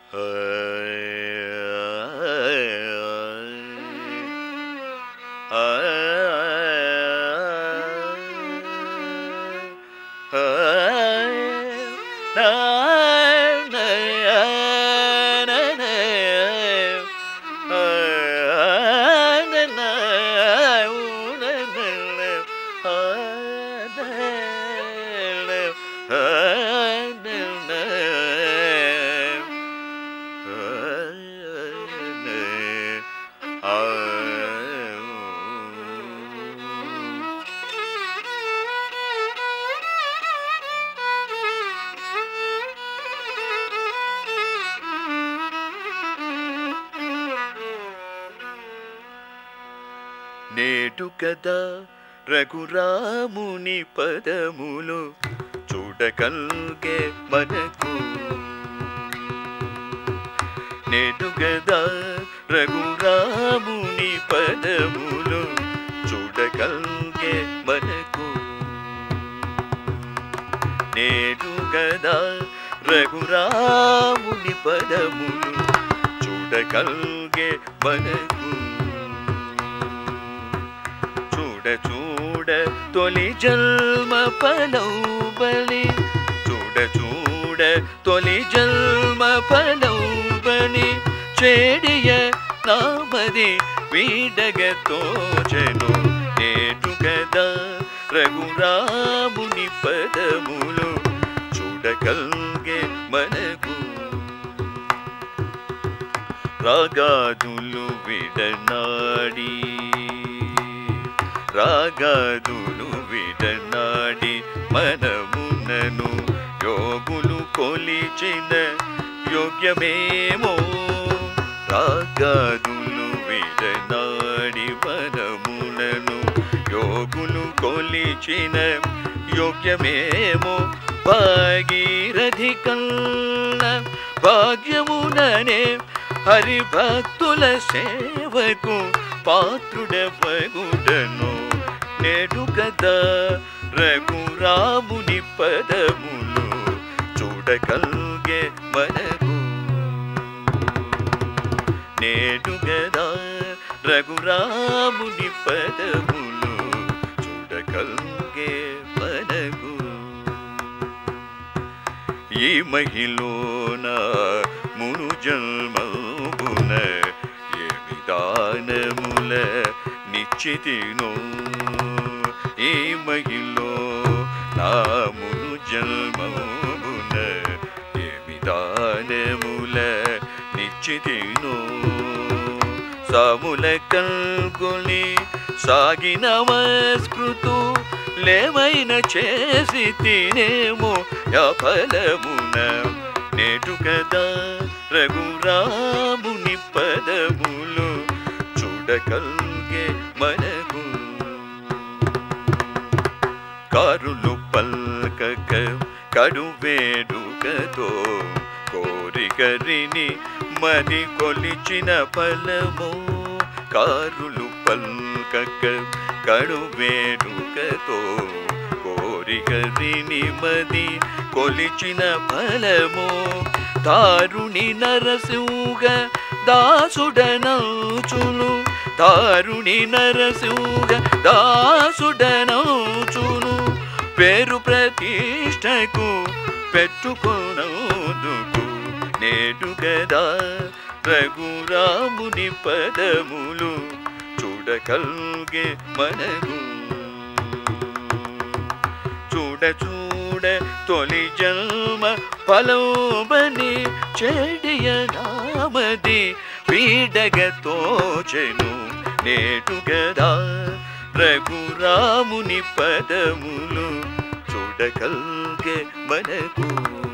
నేడు కదా రఘురాముని పదములు చూడగల్గే మనకు నేడు గదా రఘురాముని పదములు చూడగల్గే మనకు నేడు గదా రఘురాముని పదములు చూడగల్గే మనకు చూడ చూడ తొలి జన్మ పలౌబలి చూడ చూడ తొలి జన్మ పలౌబలి చేడియ నామది వీడగ తోచను నేటు కదా రఘురాముని పదములు చూడగల్గే మనకు రాగాదులు విడనాడి రాగాదులు విడనాడి మనమునను యోగులు కొలిచిన యోగ్యమేమో రాగాదులు విడనాడి మనమునను యోగులు కొలిచిన యోగ్యమేమో భాగీరథి కన్న భాగ్యముననే హరిభక్తుల సేవకు పాత్రుడవగుడను నేడు కదా రఘురాముని పదములు చూడగల్గే మనకు నేడు గదా రఘురాముని పదములు చూడగల్గే మనకు ఈ మహిళన మును జన్మమున ఏమి దానముల నిశ్చితినో ఈ మహిళో నా మును జన్మమున ఏమి దానముల నిశ్చితినో సాముల కల్గొని సాగిన మస్కృతు లేమైన చేసి తినేమో ఫలమున నేటు కదా రఘురాముని పదములు చూడగల్గే మనకు కారులు పల్కక కడువేడుకతో కోరికరిని మరి కొలిచిన ఫలము కారులు పల్కక కడువేడుకతో కోరికరిని మది కొలిచిన ఫలము దారుణి నరసింహ దాసుడనౌచును దారుణి నరసింహ దాసుడనౌచును పేరు ప్రతిష్టకు పెట్టుకునందుకు నేడు గదా రఘురాముని పదములు చూడగల్గే మనకు చూడ చూడ తొలి జన్మ ఫలోబని చెడియ నామది వీడగ తోచెను నేటు గదా రఘురాముని పదములు చూడగల్గే మనకు